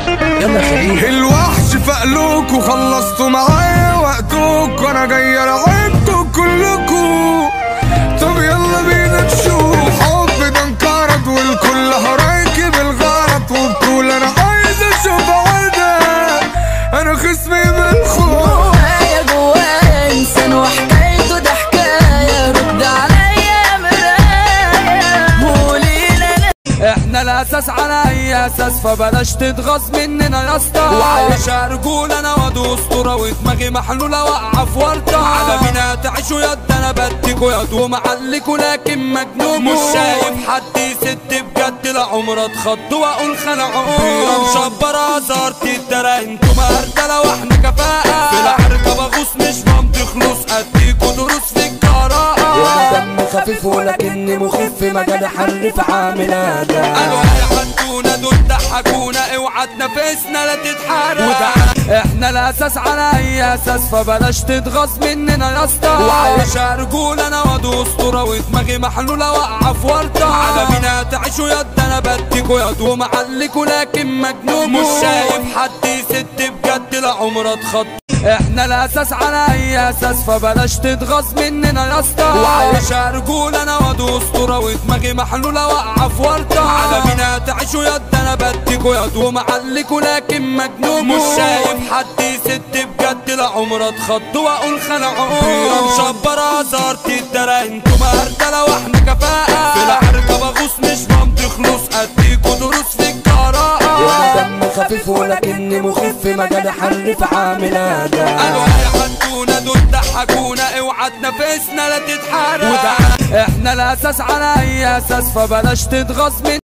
يلا يا خليل الوحش فقلوك وخلصتوا معايا وقتوك وانا جاي العبكوا كلكوا طب يلا بينا نشوف الحب ده انقرض والكل هراكب الغلط وبطول انا عايز اشوف عودة انا خصمي من الخوف جوايا جوايا انسان وحكايته ده حكايه رد عليا يا مرايه قولي لي احنا الاساس على اي اساس فبلاش تتغاظ مننا يا اسطى وعايش رجول انا واد اسطوره ودماغي محلوله واقعه في ورطه على مين هتعيشوا يد انا بديكوا يد ومعلكوا لكن مجنون مش شايف حد يسد بجد لا عمر اتخض واقول خلعون مشبره زارت الدرا انتوا مهردله واحنا كفاءه في العركه بغوص مش بمضي خلوص اديكوا دروس في الجراءه دم خفيف ولكني مخيف في مجال حرف عامل اداء قالوا هيحدونا دول ضحكونا اوعى تنافسنا لا تتحرق احنا الاساس على اي اساس فبلاش تتغاظ مننا يا اسطى وعايش رجول انا واد اسطوره ودماغي محلوله واقعه في ورطه على مين هتعيشوا يد انا بديكوا يد ومعلكوا لكن مجنون مش شايف حد يسد بجد لا عمر اتخض احنا الاساس على اي اساس فبلاش تتغاظ مننا يا اسطى وعايش رجول انا واد اسطوره ودماغي محلوله واقعه في ورطه على مين هتعيشوا يد انا بديكوا يد ومعلكوا لكن مجنون مش شايف حد يسد بجد لا عمر اتخض واقول خلعون مشبره زارت الدرا انتوا مهردله واحنا كفاءه في العركه بغوص مش بمضي خلوص اديكوا دروس في الجراءه دم خفيف ولكني مخيف في مجال حرف عامل اداء قالوا هيحدونا دول ضحكونا اوعى تنافسنا لا تتحرق احنا الاساس على اي اساس فبلاش تتغاظ من